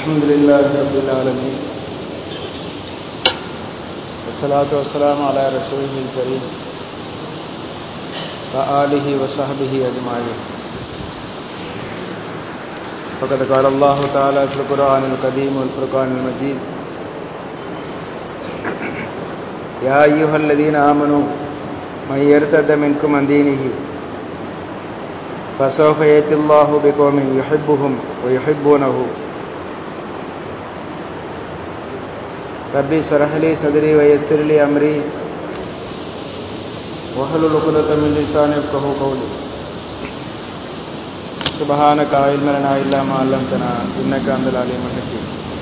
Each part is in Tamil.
الحمد لله رب العالمين والصلاة والسلام على رسوله الكريم وآله وصحبه أجمعين فقد قال الله تعالى في القرآن القديم والفرقان المجيد يا أيها الذين آمنوا من يرتد منكم عن دينه فسوف يأتي الله بقوم يحبهم ويحبونه ربي اشرح لي صدري ويسر لي أمري واحلل عقدة من لساني يفقهوا قولي سبحانك لا علم لنا إلا ما علمتنا إنك أنت العليم الحكيم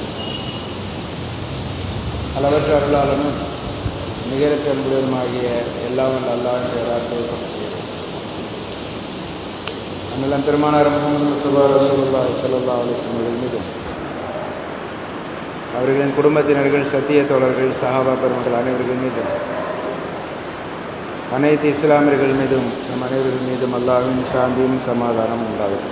அளவற்ற அருளாளனும் நிகரற்ற அன்புடனுமாகிய எல்லாம் வல்ல அல்லாஹ் பெயரால் செய்கிறேன் அண்ணலம் பெருமானார் முகமது முஸ்தபா ரசூலுல்லாஹி ஸல்லல்லாஹு அலைஹி வஸல்லம் மீதும் அவர்களின் குடும்பத்தினர்கள் சத்திய தோழர்கள் சஹாபா பெருமக்கள் அனைவர்கள் மீதும் அனைத்து இஸ்லாமியர்கள் மீதும் நம் அனைவர்கள் மீதும் அல்லாஹ்வின் சாந்தியும் சமாதானம் உண்டாகும்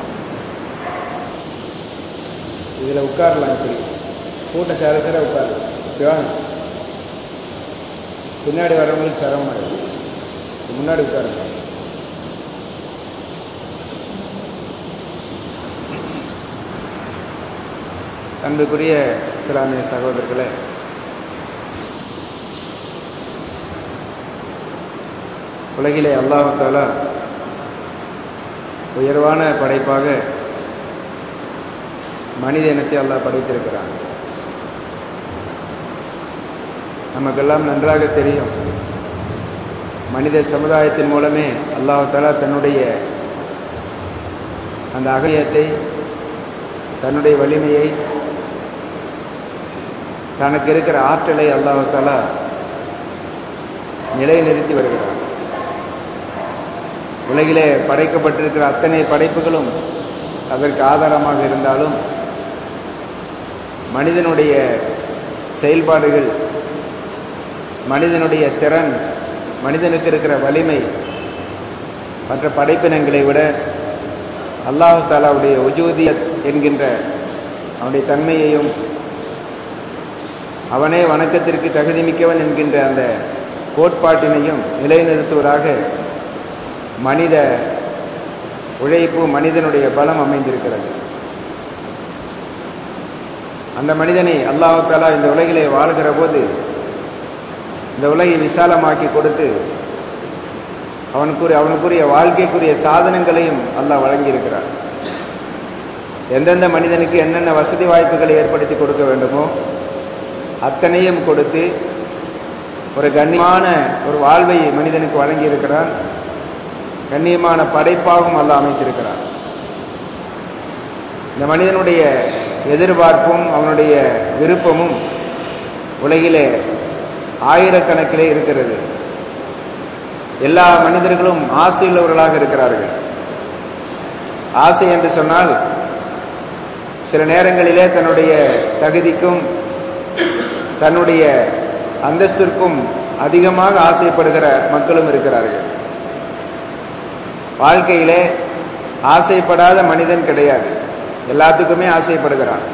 இதில் உட்காரலாம் இப்படி கூட்டம் சேர சேர உட்காரு ஓகேவா பின்னாடி வரவங்களுக்கு சிரமம் ஆயிடும் முன்னாடி உட்காருங்க அன்புக்குரிய இஸ்லாமிய சகோதரர்களே உலகிலே அல்லாஹால உயர்வான படைப்பாக மனித இனத்தை அல்லாஹ் படைத்திருக்கிறான் நமக்கெல்லாம் நன்றாக தெரியும் மனித சமுதாயத்தின் மூலமே அல்லாஹாலா தன்னுடைய அந்த அகலியத்தை தன்னுடைய வலிமையை தனக்கு இருக்கிற ஆற்றலை அல்லாஹாலா நிலைநிறுத்தி வருகிறார் உலகிலே படைக்கப்பட்டிருக்கிற அத்தனை படைப்புகளும் அதற்கு ஆதாரமாக இருந்தாலும் மனிதனுடைய செயல்பாடுகள் மனிதனுடைய திறன் மனிதனுக்கு இருக்கிற வலிமை மற்ற படைப்பினங்களை விட அல்லாஹு தாலாவுடைய உஜூதிய என்கின்ற அவனுடைய தன்மையையும் அவனே வணக்கத்திற்கு தகுதிமிக்கவன் என்கின்ற அந்த கோட்பாட்டினையும் நிலைநிறுத்துவதாக மனித உழைப்பு மனிதனுடைய பலம் அமைந்திருக்கிறது அந்த மனிதனை அல்லாஹு தாலா இந்த உலகிலே வாழ்கிற போது இந்த உலகை விசாலமாக்கி கொடுத்து அவனுக்குரிய அவனுக்குரிய வாழ்க்கைக்குரிய சாதனங்களையும் அல்லாஹ் வழங்கியிருக்கிறார் எந்தெந்த மனிதனுக்கு என்னென்ன வசதி வாய்ப்புகளை ஏற்படுத்தி கொடுக்க வேண்டுமோ அத்தனையும் கொடுத்து ஒரு கண்ணியமான ஒரு வாழ்வை மனிதனுக்கு வழங்கியிருக்கிறான் கண்ணியமான படைப்பாகவும் அல்ல அமைத்திருக்கிறான் இந்த மனிதனுடைய எதிர்பார்ப்பும் அவனுடைய விருப்பமும் உலகிலே ஆயிரக்கணக்கிலே இருக்கிறது எல்லா மனிதர்களும் ஆசையுள்ளவர்களாக இருக்கிறார்கள் ஆசை என்று சொன்னால் சில நேரங்களிலே தன்னுடைய தகுதிக்கும் தன்னுடைய அந்தஸ்திற்கும் அதிகமாக ஆசைப்படுகிற மக்களும் இருக்கிறார்கள் வாழ்க்கையிலே ஆசைப்படாத மனிதன் கிடையாது எல்லாத்துக்குமே ஆசைப்படுகிறான்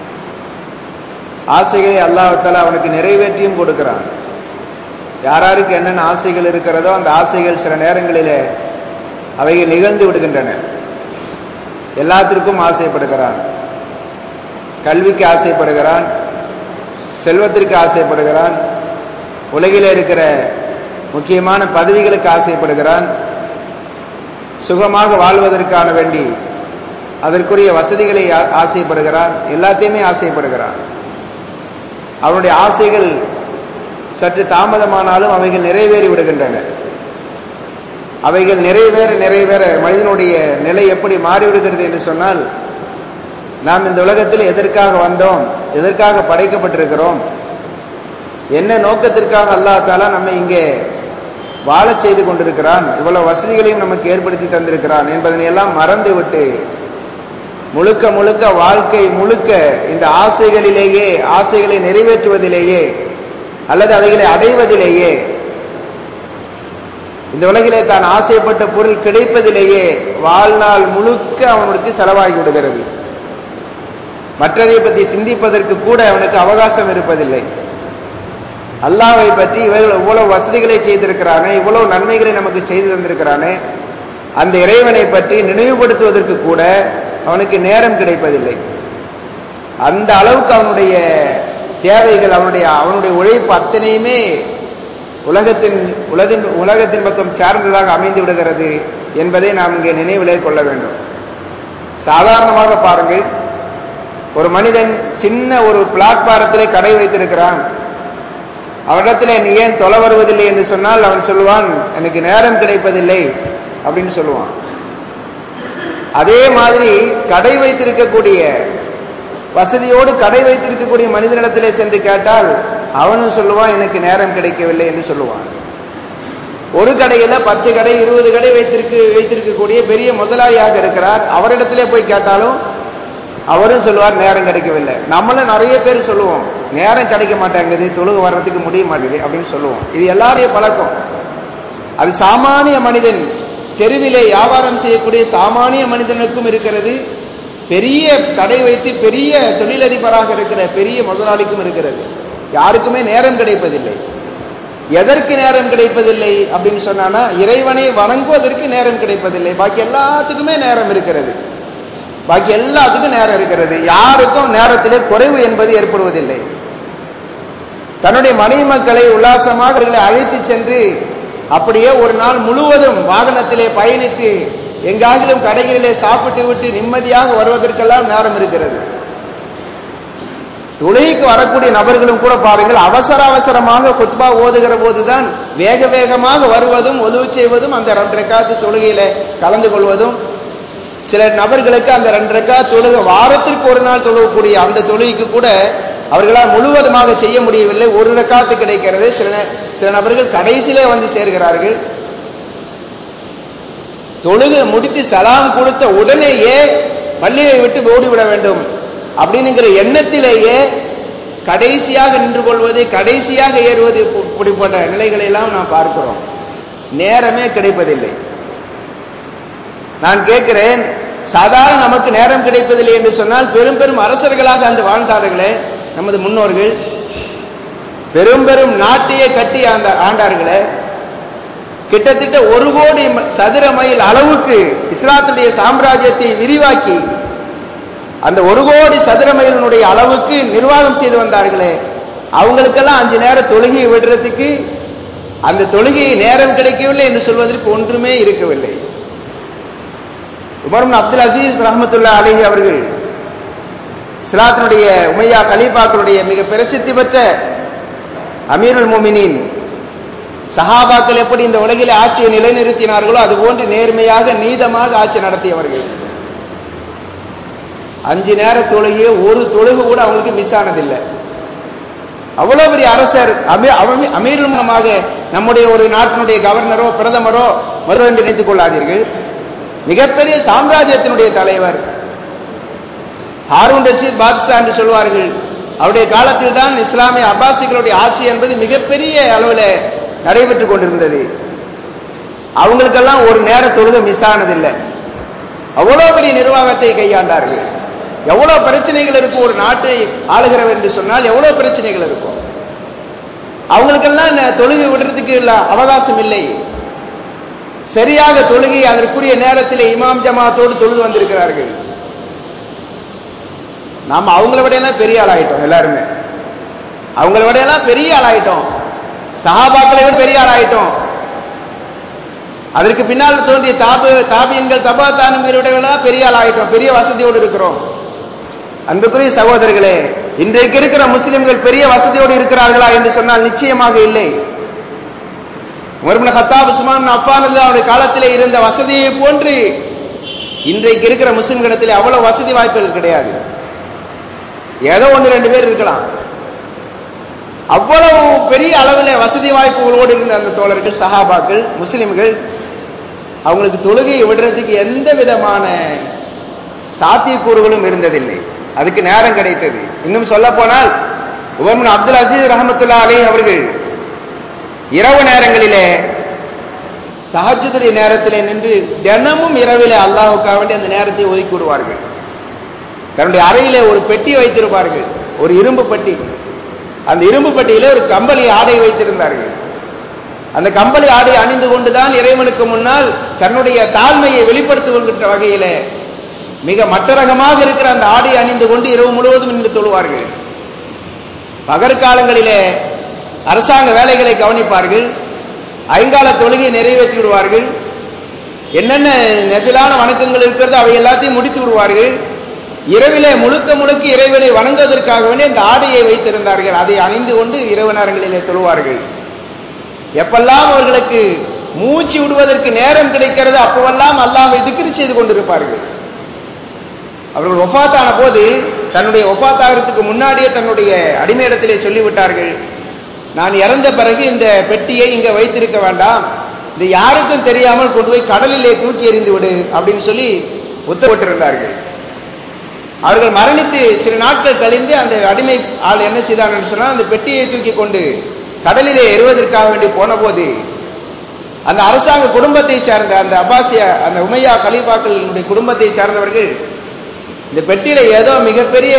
ஆசைகளை அல்லாஹால அவனுக்கு நிறைவேற்றியும் கொடுக்கிறான் யாராருக்கு என்னென்ன ஆசைகள் இருக்கிறதோ அந்த ஆசைகள் சில நேரங்களிலே அவைகள் நிகழ்ந்து விடுகின்றன எல்லாத்திற்கும் ஆசைப்படுகிறான் கல்விக்கு ஆசைப்படுகிறான் செல்வத்திற்கு ஆசைப்படுகிறான் உலகில் இருக்கிற முக்கியமான பதவிகளுக்கு ஆசைப்படுகிறான் சுகமாக வாழ்வதற்கான வேண்டி அதற்குரிய வசதிகளை ஆசைப்படுகிறான் எல்லாத்தையுமே ஆசைப்படுகிறான் அவனுடைய ஆசைகள் சற்று தாமதமானாலும் அவைகள் நிறைவேறி விடுகின்றன அவைகள் நிறைவேற நிறைவேற மனிதனுடைய நிலை எப்படி மாறிவிடுகிறது என்று சொன்னால் நாம் இந்த உலகத்தில் எதற்காக வந்தோம் எதற்காக படைக்கப்பட்டிருக்கிறோம் என்ன நோக்கத்திற்காக அல்லா தாலா நம்ம இங்கே வாழச் செய்து கொண்டிருக்கிறான் இவ்வளவு வசதிகளையும் நமக்கு ஏற்படுத்தி தந்திருக்கிறான் என்பதனை எல்லாம் மறந்துவிட்டு முழுக்க முழுக்க வாழ்க்கை முழுக்க இந்த ஆசைகளிலேயே ஆசைகளை நிறைவேற்றுவதிலேயே அல்லது அவைகளை அடைவதிலேயே இந்த உலகிலே தான் ஆசைப்பட்ட பொருள் கிடைப்பதிலேயே வாழ்நாள் முழுக்க அவனுக்கு செலவாகி விடுகிறது மற்றதை பற்றி சிந்திப்பதற்கு கூட அவனுக்கு அவகாசம் இருப்பதில்லை அல்லாவை பற்றி இவர்கள் இவ்வளவு வசதிகளை செய்திருக்கிறானே இவ்வளவு நன்மைகளை நமக்கு செய்து தந்திருக்கிறானே அந்த இறைவனை பற்றி நினைவுபடுத்துவதற்கு கூட அவனுக்கு நேரம் கிடைப்பதில்லை அந்த அளவுக்கு அவனுடைய தேவைகள் அவனுடைய அவனுடைய உழைப்பு அத்தனையுமே உலகத்தின் உலகின் உலகத்தின் பக்கம் சார்ந்ததாக அமைந்து விடுகிறது என்பதை நாம் இங்கே நினைவிலே கொள்ள வேண்டும் சாதாரணமாக பாருங்கள் ஒரு மனிதன் சின்ன ஒரு பிளாட்பாரத்திலே கடை வைத்திருக்கிறான் அவனிடத்தில் நீ ஏன் தொலை வருவதில்லை என்று சொன்னால் அவன் சொல்லுவான் எனக்கு நேரம் கிடைப்பதில்லை அப்படின்னு சொல்லுவான் அதே மாதிரி கடை வைத்திருக்கக்கூடிய வசதியோடு கடை வைத்திருக்கக்கூடிய மனிதனிடத்திலே சென்று கேட்டால் அவனும் சொல்லுவான் எனக்கு நேரம் கிடைக்கவில்லை என்று சொல்லுவான் ஒரு கடையில பத்து கடை இருபது கடை வைத்திருக்கு வைத்திருக்கக்கூடிய பெரிய முதலாளியாக இருக்கிறார் அவரிடத்திலே போய் கேட்டாலும் அவரும் சொல்லுவார் நேரம் கிடைக்கவில்லை நம்மளும் நிறைய பேர் சொல்லுவோம் நேரம் கிடைக்க மாட்டேங்குது தொழுகு வர்றதுக்கு முடிய மாட்டேங்குது அப்படின்னு சொல்லுவோம் இது எல்லாரையும் பழக்கம் அது சாமானிய மனிதன் தெருவிலே வியாபாரம் செய்யக்கூடிய சாமானிய மனிதனுக்கும் இருக்கிறது பெரிய கடை வைத்து பெரிய தொழிலதிபராக இருக்கிற பெரிய முதலாளிக்கும் இருக்கிறது யாருக்குமே நேரம் கிடைப்பதில்லை எதற்கு நேரம் கிடைப்பதில்லை அப்படின்னு சொன்னானா இறைவனை வணங்குவதற்கு நேரம் கிடைப்பதில்லை பாக்கி எல்லாத்துக்குமே நேரம் இருக்கிறது பாக்கி எல்லாத்துக்கும் நேரம் இருக்கிறது யாருக்கும் நேரத்திலே குறைவு என்பது ஏற்படுவதில்லை தன்னுடைய மனைவி மக்களை உல்லாசமாக அவர்களை அழைத்து சென்று அப்படியே ஒரு நாள் முழுவதும் வாகனத்திலே பயணித்து எங்காகிலும் கடைகளிலே சாப்பிட்டு விட்டு நிம்மதியாக வருவதற்கெல்லாம் நேரம் இருக்கிறது தொழுகைக்கு வரக்கூடிய நபர்களும் கூட பாருங்கள் அவசர அவசரமாக குத்பா ஓதுகிற போதுதான் வேக வேகமாக வருவதும் ஒதுவு செய்வதும் அந்த ரெண்டு ரெக்காத்து தொழுகையில கலந்து கொள்வதும் சில நபர்களுக்கு அந்த ரெண்டு ரெக்கா தொழுகை வாரத்திற்கு ஒரு நாள் தொழுகக்கூடிய அந்த தொழுகைக்கு கூட அவர்களால் முழுவதுமாக செய்ய முடியவில்லை ஒரு ரெக்காத்து கிடைக்கிறது சில சில நபர்கள் கடைசியிலே வந்து சேர்கிறார்கள் தொழுகை முடித்து சலாம் கொடுத்த உடனேயே பள்ளியை விட்டு ஓடிவிட வேண்டும் அப்படின்னுங்கிற எண்ணத்திலேயே கடைசியாக நின்று கொள்வது கடைசியாக ஏறுவது இப்படிப்பட்ட நிலைகளை எல்லாம் நாம் பார்க்கிறோம் நேரமே கிடைப்பதில்லை நான் கேட்கிறேன் சாதாரண நமக்கு நேரம் கிடைப்பதில்லை என்று சொன்னால் பெரும் பெரும் அரசர்களாக அந்த வாழ்ந்தார்களே நமது முன்னோர்கள் பெரும் பெரும் நாட்டையே கட்டி ஆண்ட ஆண்டார்களே கிட்டத்தட்ட ஒரு கோடி சதுர மைல் அளவுக்கு இஸ்லாத்துடைய சாம்ராஜ்யத்தை விரிவாக்கி அந்த ஒரு கோடி சதுர மைலினுடைய அளவுக்கு நிர்வாகம் செய்து வந்தார்களே அவங்களுக்கெல்லாம் அஞ்சு நேரம் தொழுகையை விடுறதுக்கு அந்த தொழுகையை நேரம் கிடைக்கவில்லை என்று சொல்வதற்கு ஒன்றுமே இருக்கவில்லை உமர் அப்துல் அசீஸ் ரஹமத்துல்லா அலிஹி அவர்கள் இஸ்லாத்தினுடைய உமையா கலீஃபாக்களுடைய மிக பிரசித்தி பெற்ற அமீருல் மோமினின் சஹாபாக்கள் எப்படி இந்த உலகிலே ஆட்சியை நிலைநிறுத்தினார்களோ அதுபோன்று நேர்மையாக நீதமாக ஆட்சி நடத்தியவர்கள் அஞ்சு நேர தொழுகையே ஒரு தொழுகு கூட அவங்களுக்கு மிஸ் ஆனதில்லை அவ்வளவு பெரிய அரசர் அமீர் மூலமாக நம்முடைய ஒரு நாட்டினுடைய கவர்னரோ பிரதமரோ வருவ என்று நினைத்துக் கொள்ளாதீர்கள் மிகப்பெரிய சாம்ராஜ்யத்தினுடைய தலைவர் ஹாரூன் ரஷீத் பாத்ஷா என்று சொல்வார்கள் அவருடைய காலத்தில் தான் இஸ்லாமிய அப்பாசிகளுடைய ஆட்சி என்பது மிகப்பெரிய அளவில் நடைபெற்றுக் கொண்டிருந்தது அவங்களுக்கெல்லாம் ஒரு நேர தொழுகை மிஸ் ஆனதில்லை அவ்வளவு பெரிய நிர்வாகத்தை கையாண்டார்கள் எவ்வளவு பிரச்சனைகள் இருக்கும் ஒரு நாட்டை ஆளுகிறவர் என்று சொன்னால் எவ்வளவு பிரச்சனைகள் இருக்கும் அவங்களுக்கெல்லாம் தொழுகை விடுறதுக்கு இல்ல அவகாசம் இல்லை சரியாக தொழுகை அதற்குரிய நேரத்தில் இமாம் ஜமாத்தோடு தொழுது வந்திருக்கிறார்கள் நாம அவங்கள விட எல்லாம் பெரிய ஆளாயிட்டோம் எல்லாருமே அவங்கள விட எல்லாம் பெரிய ஆளாயிட்டோம் சஹாபாக்களை விட பெரிய ஆளாயிட்டோம் அதற்கு பின்னால் தோன்றிய தாபு தாபியன்கள் தபா தானும் பெரிய ஆளாயிட்டோம் பெரிய வசதியோடு இருக்கிறோம் அன்புக்குரிய சகோதரர்களே இன்றைக்கு இருக்கிற முஸ்லிம்கள் பெரிய வசதியோடு இருக்கிறார்களா என்று சொன்னால் நிச்சயமாக இல்லை உமர்பின் ஹத்தாப் உஸ்மான் அப்பான் அவருடைய காலத்திலே இருந்த வசதியை போன்று இன்றைக்கு இருக்கிற முஸ்லிம்களிடத்தில் அவ்வளவு வசதி வாய்ப்புகள் கிடையாது ஏதோ ஒன்று ரெண்டு பேர் இருக்கலாம் அவ்வளவு பெரிய அளவில் வசதி வாய்ப்புகளோடு இருந்த அந்த தோழர்கள் சஹாபாக்கள் முஸ்லிம்கள் அவங்களுக்கு தொழுகையை விடுறதுக்கு எந்த விதமான சாத்தியக்கூறுகளும் இருந்ததில்லை அதுக்கு நேரம் கிடைத்தது இன்னும் சொல்ல போனால் உமர்மின் அப்துல் அசீஸ் ரஹமத்துல்லா அலி அவர்கள் இரவு நேரங்களிலே சஹஜுடைய நேரத்திலே நின்று தினமும் இரவிலே அல்லாஹுக்காக வேண்டி அந்த நேரத்தை ஒதுக்கி விடுவார்கள் தன்னுடைய அறையிலே ஒரு பெட்டி வைத்திருப்பார்கள் ஒரு இரும்பு பெட்டி அந்த இரும்பு பெட்டியிலே ஒரு கம்பளி ஆடை வைத்திருந்தார்கள் அந்த கம்பளி ஆடை அணிந்து கொண்டுதான் இறைவனுக்கு முன்னால் தன்னுடைய தாழ்மையை வெளிப்படுத்துகின்ற வகையிலே மிக மட்டரகமாக இருக்கிற அந்த ஆடை அணிந்து கொண்டு இரவு முழுவதும் நின்று தொழுவார்கள் பகற்காலங்களிலே அரசாங்க வேலைகளை கவனிப்பார்கள் ஐங்கால தொழுகை நிறைவேற்றி விடுவார்கள் என்னென்ன நெபிலான வணக்கங்கள் இருக்கிறதோ அவை எல்லாத்தையும் முடித்து விடுவார்கள் இரவிலே முழுக்க முழுக்க இறைவனை வணங்குவதற்காக வேண்டி அந்த ஆடையை வைத்திருந்தார்கள் அதை அணிந்து கொண்டு இரவு நேரங்களிலே தொழுவார்கள் எப்பெல்லாம் அவர்களுக்கு மூச்சு விடுவதற்கு நேரம் கிடைக்கிறது அப்பவெல்லாம் அல்லாஹ்வை திக்ரு செய்து கொண்டிருப்பார்கள் அவர்கள் ஒஃபாத்தான போது தன்னுடைய ஒஃபாத்தாகிறதுக்கு முன்னாடியே தன்னுடைய அடிமையிடத்திலே சொல்லிவிட்டார்கள் நான் இறந்த பிறகு இந்த பெட்டியை இங்க வைத்திருக்க வேண்டாம் இது யாருக்கும் தெரியாமல் கொண்டு போய் கடலிலே தூக்கி எறிந்து விடு அப்படின்னு சொல்லி உத்தரவிட்டிருந்தார்கள் அவர்கள் மரணித்து சில நாட்கள் கழிந்து அந்த அடிமை ஆள் என்ன செய்தான்னு சொன்னால் அந்த பெட்டியை தூக்கி கொண்டு கடலிலே எறுவதற்காக வேண்டி போன போது அந்த அரசாங்க குடும்பத்தை சார்ந்த அந்த அப்பாசிய அந்த உமையா கலீஃபாக்களினுடைய குடும்பத்தை சார்ந்தவர்கள் இந்த பெட்டியில ஏதோ மிகப்பெரிய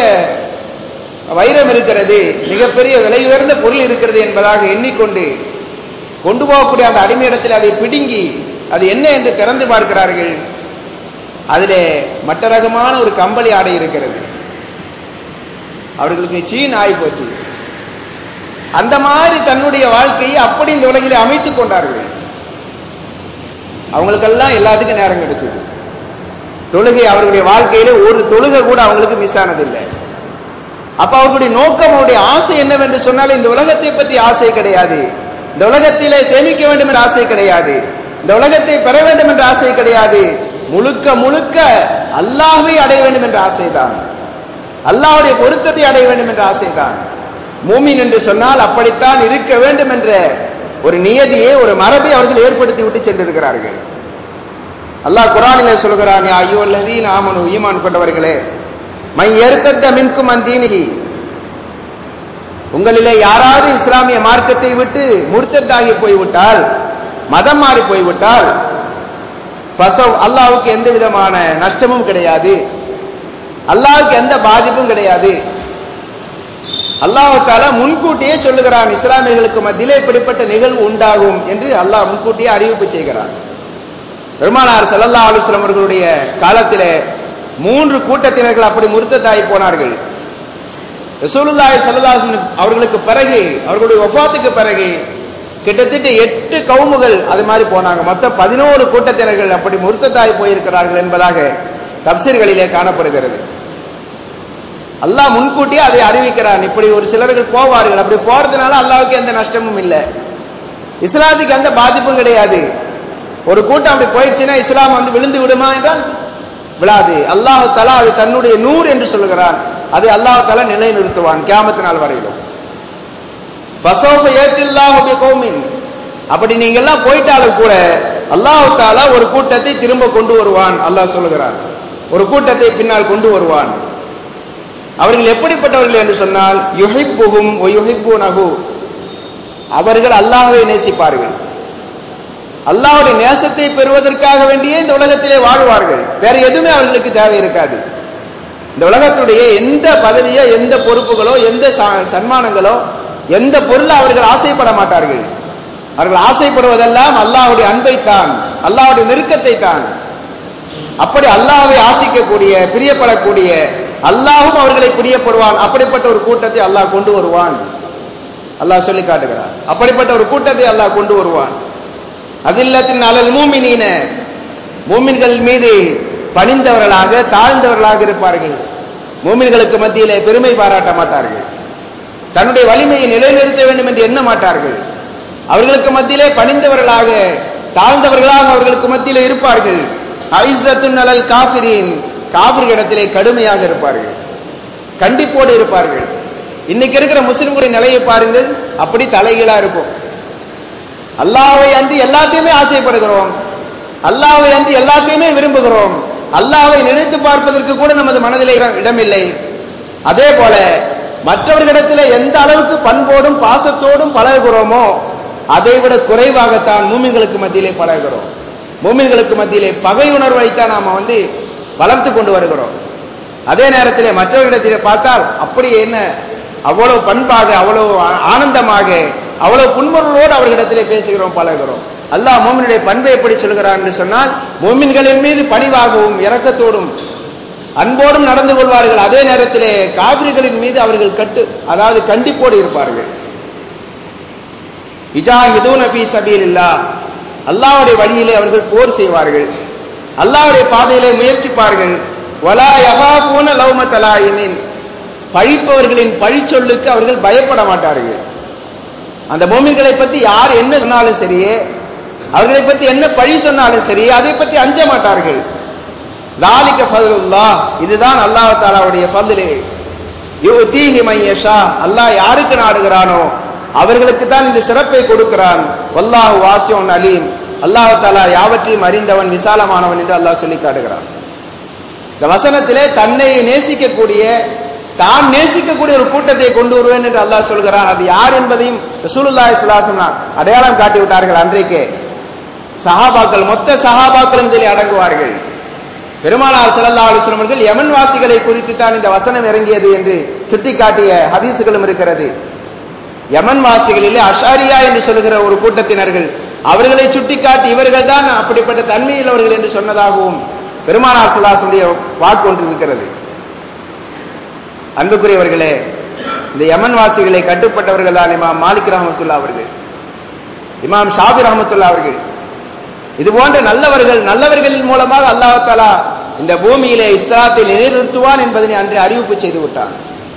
வைரம் இருக்கிறது மிகப்பெரிய விலை உயர்ந்த பொருள் இருக்கிறது என்பதாக எண்ணிக்கொண்டு கொண்டு போகக்கூடிய அந்த அடிமையிடத்தில் அதை பிடுங்கி அது என்ன என்று திறந்து பார்க்கிறார்கள் அதிலே மற்ற ரகமான ஒரு கம்பளி ஆடை இருக்கிறது அவர்களுக்கு சீன் ஆகி போச்சு அந்த மாதிரி தன்னுடைய வாழ்க்கையை அப்படி இந்த உலகிலே அமைத்துக் கொண்டார்கள் அவங்களுக்கெல்லாம் எல்லாத்துக்கும் நேரம் கிடைச்சது தொழுகை அவர்களுடைய வாழ்க்கையில ஒரு தொழுகை கூட அவங்களுக்கு மிஸ் ஆனதில்லை அப்ப அவர்களுடைய நோக்கம் அவருடைய ஆசை என்னவென்று சொன்னால் இந்த உலகத்தை பற்றி ஆசை கிடையாது இந்த உலகத்திலே சேமிக்க வேண்டும் என்ற ஆசை கிடையாது இந்த உலகத்தை பெற வேண்டும் என்ற ஆசை கிடையாது முழுக்க முழுக்க அல்லாஹை அடைய வேண்டும் என்ற ஆசைதான் அல்லாஹ்வுடைய பொருத்தத்தை அடைய வேண்டும் என்ற ஆசைதான் மூமின் என்று சொன்னால் அப்படித்தான் இருக்க வேண்டும் என்ற ஒரு நியதியை ஒரு மரபை அவர்கள் ஏற்படுத்தி விட்டு சென்றிருக்கிறார்கள் அல்லாஹ் குரானிலே சொல்கிறான் யா ஐயோ அல்லதீன் ஆமனு ஈமான் கொண்டவர்களே மை ஏற்கத்த மின்கும் அந்தீனிகி உங்களிலே யாராவது இஸ்லாமிய மார்க்கத்தை விட்டு முர்த்தத்தாகி போய்விட்டால் மதம் மாறி போய்விட்டால் பசவ் அல்லாவுக்கு எந்த விதமான நஷ்டமும் கிடையாது அல்லாவுக்கு எந்த பாதிப்பும் கிடையாது அல்லாஹால முன்கூட்டியே சொல்லுகிறான் இஸ்லாமியர்களுக்கு மத்தியிலே இப்படிப்பட்ட நிகழ்வு உண்டாகும் என்று அல்லாஹ் முன்கூட்டியே அறிவிப்பு செய்கிறான் பெருமானார் சல்லல்லா அலுவலம் அவர்களுடைய காலத்திலே மூன்று கூட்டத்தினர்கள் அப்படி முருத்தத்தாய் போனார்கள் ரசூலுல்லாஹி ஸல்லல்லாஹு அலைஹி வஸல்லம் அவர்களுக்கு பிறகு அவர்களுடைய வஃபாத்துக்கு பிறகு கிட்டத்தட்ட எட்டு கவுமுகள் அது மாதிரி போனாங்க மொத்தம் பதினோரு கூட்டத்தினர்கள் அப்படி முருத்தத்தாய் போயிருக்கிறார்கள் என்பதாக தப்சீர்களிலே காணப்படுகிறது அல்லாஹ் முன்கூட்டியே அதை அறிவிக்கிறான் இப்படி ஒரு சிலர்கள் போவார்கள் அப்படி போறதுனால அல்லாவுக்கு எந்த நஷ்டமும் இல்லை இஸ்லாத்துக்கு எந்த பாதிப்பும் கிடையாது ஒரு கூட்டம் அப்படி போயிடுச்சுன்னா இஸ்லாம் வந்து விழுந்து விடுமா என்றால் விழாது அல்லாஹு தலா அது தன்னுடைய நூறு என்று சொல்லுகிறான் அதை அல்லாஹு தலா நிலைநிறுத்துவான் கியாமத்து நாள் வரையிலும் பசோப ஏத்தில்லாஹு கௌமின் அப்படி நீங்க எல்லாம் போயிட்டாலும் கூட அல்லாஹு தாலா ஒரு கூட்டத்தை திரும்ப கொண்டு வருவான் அல்லாஹ் சொல்லுகிறான் ஒரு கூட்டத்தை பின்னால் கொண்டு வருவான் அவர்கள் எப்படிப்பட்டவர்கள் என்று சொன்னால் யுஹிப்புகும் யுஹிப்புனகு அவர்கள் அல்லாஹ்வை நேசிப்பார்கள் அல்லாஹ்வுடைய நேசத்தை பெறுவதற்காக வேண்டியே இந்த உலகத்திலே வாழ்வார்கள் வேற எதுவுமே அவர்களுக்கு தேவை இருக்காது இந்த உலகத்துடைய எந்த பதவியோ எந்த பொறுப்புகளோ எந்த ச- சன்மானங்களோ எந்த பொருளை அவர்கள் ஆசைப்பட மாட்டார்கள் அவர்கள் ஆசைப்படுவதெல்லாம் அல்லாஹ்வுடைய அன்பைத்தான் அல்லாஹ்வுடைய நெருக்கத்தை தான் அப்படி அல்லாஹ்வை ஆசிக்கக்கூடிய பிரியப்படக்கூடிய அல்லாஹும் அவர்களை பிரியப்படுவான் அப்படிப்பட்ட ஒரு கூட்டத்தை அல்லாஹ் கொண்டு வருவான் அல்லாஹ் சொல்லி காட்டுகிறார் அப்படிப்பட்ட ஒரு கூட்டத்தை அல்லாஹ் கொண்டு வருவான் அதில்லத்தின் அலல் மூமினீன மூமின்கள் மீது பணிந்தவர்களாக தாழ்ந்தவர்களாக இருப்பார்கள் மூமின்களுக்கு மத்தியிலே பெருமை பாராட்ட மாட்டார்கள் தன்னுடைய வலிமையை நிலைநிறுத்த வேண்டும் என்று எண்ண மாட்டார்கள் அவர்களுக்கு மத்தியிலே பணிந்தவர்களாக தாழ்ந்தவர்களாக அவர்களுக்கு மத்தியிலே இருப்பார்கள் ஐசத்துன் அலல் காபிரின் காபிரிடத்திலே கடுமையாக இருப்பார்கள் கண்டிப்போடு இருப்பார்கள் இன்னைக்கு இருக்கிற முஸ்லிம்களுடைய நிலையை பாருங்கள் அப்படி தலைகீழா இருக்கும் அல்லாஹ்வை அன்றி எல்லாத்தையுமே ஆசைப்படுகிறோம் அல்லாஹ்வை அன்றி எல்லாத்தையுமே விரும்புகிறோம் அல்லாஹ்வை நினைத்து பார்ப்பதற்கு கூட நமது மனதிலே இடம்- இடமில்லை அதே போல மற்றவர்களிடத்திலே எந்த அளவுக்கு பண்போடும் பாசத்தோடும் பழகுகிறோமோ அதை விட குறைவாகத்தான் மூமின்களுக்கு மத்தியிலே பழகுகிறோம் மூமின்களுக்கு மத்தியிலே பகை உணர்வைத்தான் நாம வந்து வளர்த்து கொண்டு வருகிறோம் அதே நேரத்திலே மற்றவர்களிடத்திலே பார்த்தால் அப்படி என்ன அவ்வளவு பண்பாக அவ்வளவு ஆ- ஆனந்தமாக அவ்வளவு புன்முறுவலோடு அவர்களிடத்திலே பேசுகிறோம் பழகுகிறோம் அல்லாஹ் மோமினுடைய பண்பை எப்படி சொல்கிறான் என்று சொன்னால் மோமின்களின் மீது பணிவாகவும் இரக்கத்தோடும் அன்போடும் நடந்து கொள்வார்கள் அதே நேரத்திலே காவிரிகளின் மீது அவர்கள் கட்டு அதாவது கண்டிப்போடு இருப்பார்கள் இஜாஹிதூன ஃபீ சபீலில்லாஹ் அல்லாஹ்வுடைய வழியிலே அவர்கள் போர் செய்வார்கள் அல்லாஹ்வுடைய பாதையிலே முயற்சிப்பார்கள் வலா யகாஃபூன லௌமத லாயிமின் பழிப்பவர்களின் பழிச்சொல்லுக்கு அவர்கள் பயப்பட மாட்டார்கள் அந்த மூமின்களை பத்தி யார் என்ன சொன்னாலும் சரியே அவர்களை பத்தி என்ன பழி சொன்னாலும் சரி அதை பற்றி அஞ்ச மாட்டார்கள் லாலிக்க ஃபதுலுல்லாஹ் இதுதான் அல்லாஹ் தாலாவுடைய ஃபதுலே யுதீஹி மையஷா அல்லாஹ் யாருக்கு நாடுகிறானோ அவர்களுக்கு தான் இந்த சிறப்பை கொடுக்கிறான் வல்லாஹு வாசியோன் அலீம் அல்லாஹ் தாலா யாவற்றையும் அறிந்தவன் விசாலமானவன் என்று அல்லாஹ் சொல்லி காட்டுகிறான் இந்த வசனத்திலே தன்னை நேசிக்கக்கூடிய தான் நேசிக்கக்கூடிய ஒரு கூட்டத்தை கொண்டு வருவேன் என்று அல்லாஹ் சொல்கிறான் அது யார் என்பதையும் ரசூலுல்லாஹி ஸல்லல்லாஹு அலைஹி வஸல்லம் அடையாளம் காட்டி விட்டார்கள் அன்றைக்கே சஹாபாக்கள் மொத்த சஹாபாக்களும் இதில் அடங்குவார்கள் பெருமானார் ஸல்லல்லாஹு அலைஹி வஸல்லம் அவர்கள் யமன் வாசிகளை குறித்து தான் இந்த வசனம் இறங்கியது என்று சுட்டிக்காட்டிய ஹதீசுகளும் இருக்கிறது யமன் வாசிகளிலே அஷாரியா என்று சொல்லுகிற ஒரு கூட்டத்தினர்கள் அவர்களை சுட்டிக்காட்டி இவர்கள் தான் அப்படிப்பட்ட தன்மையுள்ளவர்கள் என்று சொன்னதாகவும் பெருமானார் சுல்லாசுடைய வாக்கு ஒன்று இருக்கிறது அன்புக்குரியவர்களே இந்த யமன் வாசிகளை கட்டுப்பட்டவர்கள் தான் இமாம் மாலிக் ரஹமத்துல்லா அவர்கள் இமாம் ஷாபி ரஹமத்துல்லா அவர்கள் இது போன்ற நல்லவர்கள் நல்லவர்களின் மூலமாக அல்லாஹ் தாலா இந்த பூமியிலே இஸ்லாத்தை நிலைநிறுத்துவான் என்பதனை அன்று அறிவிப்பு செய்து விட்டான்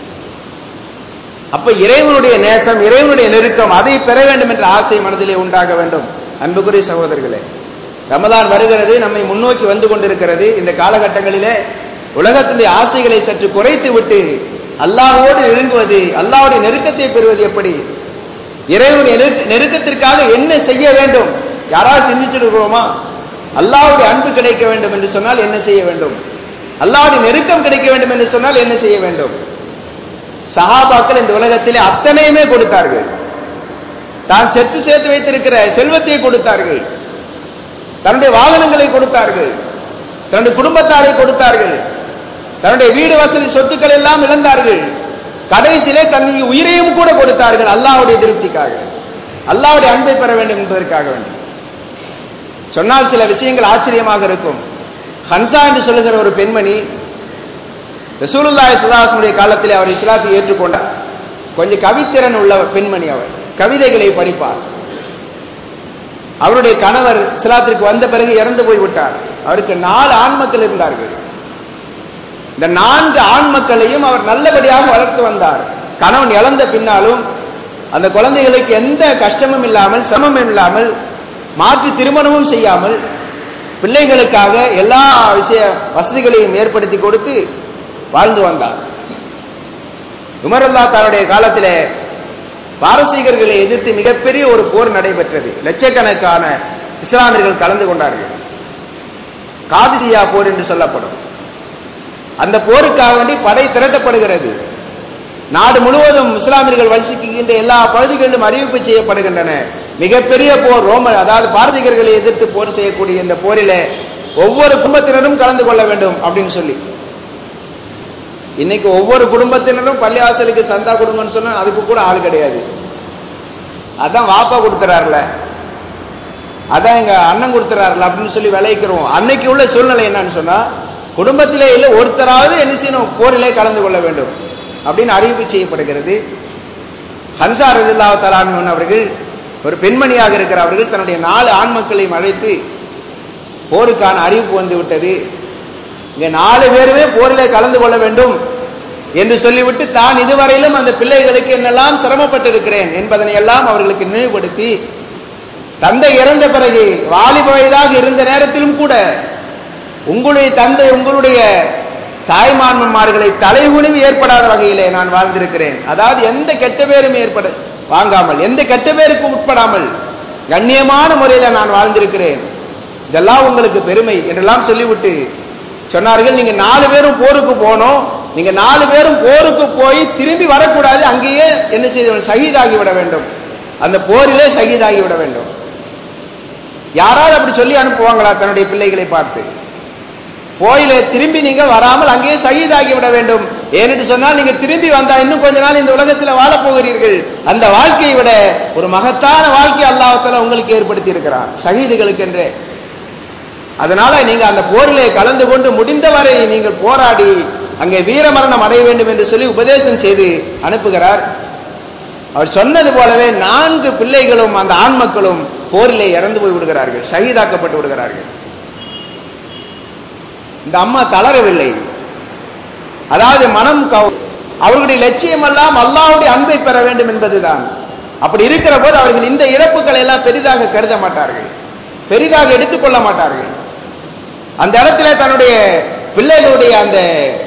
அப்ப இறைவனுடைய நேசம் இறைவனுடைய நெருக்கம் அதை பெற வேண்டும் என்ற ஆசை மனதிலே உண்டாக வேண்டும் அன்புக்குரிய சகோதரர்களே ரமதான் வருகிறது நம்மை முன்னோக்கி வந்து கொண்டிருக்கிறது இந்த காலகட்டங்களிலே உலகத்தினுடைய ஆசைகளை சற்று குறைத்து விட்டு அல்லாஹ்வோடு நெருங்குவது அல்லாஹ்வுடைய நெருக்கத்தை பெறுவது எப்படி இறைவனுடைய நெருக்க- நெருக்கத்திற்காக என்ன செய்ய வேண்டும் யாராவது சிந்திச்சிருக்கிறோமா அல்லாஹ்வுடைய அன்பு கிடைக்க வேண்டும் என்று சொன்னால் என்ன செய்ய வேண்டும் அல்லாஹ்வுடைய நெருக்கம் கிடைக்க வேண்டும் என்று சொன்னால் என்ன செய்ய வேண்டும் சஹாபாக்கள் இந்த உலகத்திலே அத்தனையுமே கொடுத்தார்கள் தான் செத்து சேர்த்து வைத்திருக்கிற செல்வத்தை கொடுத்தார்கள் தன்னுடைய வாகனங்களை கொடுத்தார்கள் தன்னுடைய குடும்பத்தாரை கொடுத்தார்கள் தன்னுடைய வீடு வசதி சொத்துக்கள் எல்லாம் இழந்தார்கள் கடைசியிலே தன்னுடைய உயிரையும் கூட கொடுத்தார்கள் அல்லாஹ்வுடைய திருப்திக்காக அல்லாஹ்வுடைய அன்பை பெற வேண்டும் என்பதற்காக வேண்டும் சொன்னால் சில விஷயங்கள் ஆச்சரியமாக இருக்கும் ஹன்சா என்று சொல்லுகிற ஒரு பெண்மணி ரசூலுல்லாஹி ஸல்லல்லாஹு காலத்திலே அவர் இஸ்லாத்தை ஏற்றுக்கொண்டார் கொஞ்சம் கவித்திறன் உள்ள பெண்மணி அவர் கவிதைகளை படிப்பார் அவருடைய கணவர் இஸ்லாத்திற்கு வந்த பிறகு இறந்து போய் விட்டார் அவருக்கு நாலு ஆண் மக்கள் இருந்தார்கள் இந்த நான்கு ஆண் மக்களையும் அவர் நல்லபடியாக வளர்த்து வந்தார் கணவன் இழந்த பின்னாலும் அந்த குழந்தைகளுக்கு எந்த கஷ்டமும் இல்லாமல் சிரமமும் இல்லாமல் மாற்று திருமணமும் செய்யாமல் பிள்ளைகளுக்காக எல்லா விஷய வசதிகளையும் ஏற்படுத்தி கொடுத்து வாழ்ந்து வந்தார் உமரல்லா தன்னுடைய காலத்திலே பாரசீகர்களை எதிர்த்து மிகப்பெரிய ஒரு போர் நடைபெற்றது லட்சக்கணக்கான இஸ்லாமியர்கள் கலந்து கொண்டார்கள் காதிசியா போர் என்று சொல்லப்படும் அந்த போருக்காக வேண்டி படை திரட்டப்படுகிறது நாடு முழுவதும் இஸ்லாமியர்கள் வசிக்கின்ற எல்லா பகுதிகளிலும் அறிவிப்பு செய்யப்படுகின்றன மிகப்பெரிய போர் ரோம அதாவது பாரசீகர்களை எதிர்த்து போர் செய்யக்கூடிய இந்த போரிலே ஒவ்வொரு குடும்பத்தினரும் கலந்து கொள்ள வேண்டும் அப்படின்னு சொல்லி இன்னைக்கு ஒவ்வொரு குடும்பத்தினரும் பள்ளிவாசலுக்கு சந்தா கொடுங்கன்னு சொன்னா அதுக்கு கூட ஆள் கிடையாது அதான் வாப்பா கொடுத்துறாருல அதான் எங்க அண்ணன் கொடுத்துறாருல அப்படின்னு சொல்லி விளைவிக்கிறோம் அன்னைக்கு உள்ள சூழ்நிலை என்னன்னு சொன்னா குடும்பத்திலே இல்லை ஒருத்தராவது என்ன செய்யணும் போரிலே கலந்து கொள்ள வேண்டும் அப்படின்னு அறிவிப்பு செய்யப்படுகிறது ஹன்சா ரதில்லா தலான் அவர்கள் ஒரு பெண்மணியாக இருக்கிற அவர்கள் தன்னுடைய நாலு ஆண் மக்களையும் அழைத்து போருக்கான அறிவிப்பு வந்து விட்டது இங்க நாலு பேருமே போரிலே கலந்து கொள்ள வேண்டும் என்று சொல்லிவிட்டு தான் இதுவரையிலும் அந்த பிள்ளைகளுக்கு என்னெல்லாம் சிரமப்பட்டிருக்கிறேன் என்பதனை எல்லாம் அவர்களுக்கு நினைவுபடுத்தி தந்தை இறந்த பிறகு வாலிப வயதாக இருந்த நேரத்திலும் கூட உங்களுடைய தந்தை உங்களுடைய தாய்மான்மார்களை தலைகுனிவு ஏற்படாத வகையிலே நான் வாழ்ந்திருக்கிறேன் அதாவது எந்த கெட்ட பேரும் ஏற்பட வாங்காமல் எந்த கெட்ட பேருக்கு உட்படாமல் கண்ணியமான முறையில நான் வாழ்ந்திருக்கிறேன் இதெல்லாம் உங்களுக்கு பெருமை என்றெல்லாம் சொல்லிவிட்டு சொன்னார்கள் நீங்க நாலு பேரும் போருக்கு போனோம் நீங்க நாலு பேரும் போருக்கு போய் திரும்பி வரக்கூடாது அங்கேயே என்ன செய்ய சகிதாகி விட வேண்டும் அந்த போரிலே சகிதாகி விட வேண்டும் யாராவது அப்படி சொல்லி அனுப்புவாங்களா தன்னுடைய பிள்ளைகளை பார்த்து போயில திரும்பி நீங்க வராமல் அங்கேயே சகிதாகி விட வேண்டும் ஏனென்று சொன்னால் நீங்க திரும்பி வந்தா இன்னும் கொஞ்ச நாள் இந்த உலகத்தில் வாழப் போகிறீர்கள் அந்த வாழ்க்கையை விட ஒரு மகத்தான வாழ்க்கை அல்லாஹால உங்களுக்கு ஏற்படுத்தி இருக்கிறார் ஷஹீதுகளுக்கு என்றே அதனால நீங்க அந்த போரிலே கலந்து கொண்டு முடிந்தவரை நீங்கள் போராடி அங்கே வீரமரணம் அடைய வேண்டும் என்று சொல்லி உபதேசம் செய்து அனுப்புகிறார் அவர் சொன்னது போலவே நான்கு பிள்ளைகளும் அந்த ஆண் மக்களும் போரிலே இறந்து போய் விடுகிறார்கள் ஷஹீதாக்கப்பட்டு விடுகிறார்கள் இந்த அம்மா தளரவில்லை அதாவது மனம் கவ- அவர்களுடைய லட்சியம் எல்லாம் அல்லாஹ்வுடைய அன்பை பெற வேண்டும் என்பதுதான் அப்படி இருக்கிற போது அவர்கள் இந்த இழப்புகளை எல்லாம் பெரிதாக கருத மாட்டார்கள் பெரிதாக எடுத்துக்கொள்ள மாட்டார்கள் அந்த இடத்துல தன்னுடைய பிள்ளைகளுடைய அந்த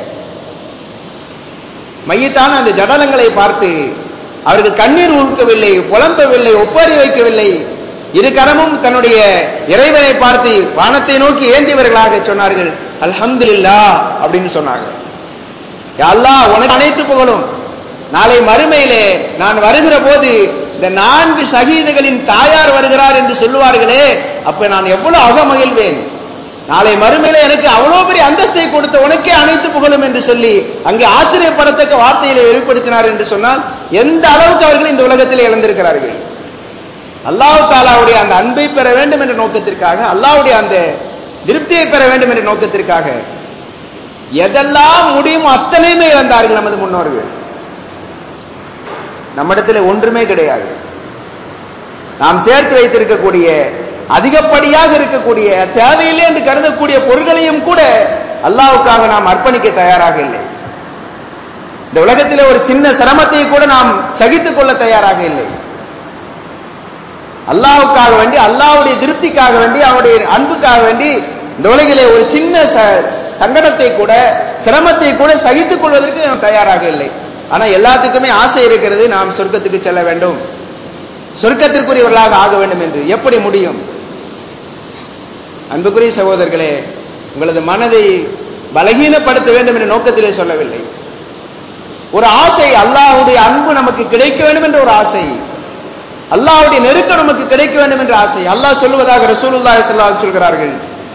மையத்தான அந்த ஜடலங்களை பார்த்து அவர்கள் கண்ணீர் ஊக்கவில்லை புலம்பவில்லை ஒப்பாரி வைக்கவில்லை இரு கரமும் தன்னுடைய இறைவனை பார்த்து வானத்தை நோக்கி ஏந்தியவர்களாக சொன்னார்கள் அல்ஹம்துலில்லாஹ் அப்படின்னு சொன்னாங்க யா அல்லாஹ் உனக்கு அனைத்து புகழும் நாளை மறுமையிலே நான் வருகிற போது இந்த நான்கு ஷஹீதுகளின் தாயார் வருகிறார் என்று சொல்லுவார்களே அப்ப நான் எவ்வளவு அகமகிழ்வேன் நாளை மறுமையில எனக்கு அவ்வளவு பெரிய அந்தஸ்தை கொடுத்த உனக்கே அனைத்து புகழும் என்று சொல்லி அங்கே ஆச்சரியப்படத்தக்க வார்த்தையில வெளிப்படுத்தினார் என்று சொன்னால் எந்த அளவுக்கு அவர்கள் இந்த உலகத்தில் இழந்திருக்கிறார்கள் அல்லாஹ் தாலாவுடைய அந்த அன்பை பெற வேண்டும் என்ற நோக்கத்திற்காக அல்லாஹ்வுடைய அந்த திருப்தியை பெற வேண்டும் என்ற நோக்கத்திற்காக எதெல்லாம் முடியுமோ அத்தனையுமே இழந்தார்கள் நமது முன்னோர்கள் நம்மிடத்தில் ஒன்றுமே கிடையாது நாம் சேர்த்து வைத்திருக்கக்கூடிய அதிகப்படியாக இருக்கக்கூடிய தேவையில்லை என்று கருதக்கூடிய பொருள்களையும் கூட அல்லாஹ்வுக்காக நாம் அர்ப்பணிக்க தயாராக இல்லை இந்த உலகத்திலே ஒரு சின்ன சிரமத்தை கூட நாம் சகித்துக் கொள்ள தயாராக இல்லை அல்லாஹ்வுக்காக வேண்டி அல்லாஹ்வுடைய திருப்திக்காக வேண்டி அவருடைய அன்புக்காக வேண்டி இந்த உலகிலே ஒரு சின்ன ச- சங்கடத்தை கூட சிரமத்தை கூட சகித்துக் கொள்வதற்கு நாம் தயாராக இல்லை ஆனா எல்லாத்துக்குமே ஆசை இருக்கிறது நாம் சொர்க்கத்துக்கு செல்ல வேண்டும் சொர்க்கத்திற்குரியவர்களாக ஆக வேண்டும் என்று எப்படி முடியும் அன்புக்குரிய சகோதரர்களே உங்களது மனதை பலகீனப்படுத்த வேண்டும் என்ற நோக்கத்திலே சொல்லவில்லை ஒரு ஆசை அல்லாஹ்வுடைய அன்பு நமக்கு கிடைக்க வேண்டும் என்ற ஒரு ஆசை அல்லாஹ்வுடைய நெருக்கம் நமக்கு கிடைக்க வேண்டும் என்ற ஆசை அல்லாஹ் சொல்லுவதாக ரசூலுல்லாஹி ஸல்லல்லாஹு அலைஹி சொல்கிறார்கள்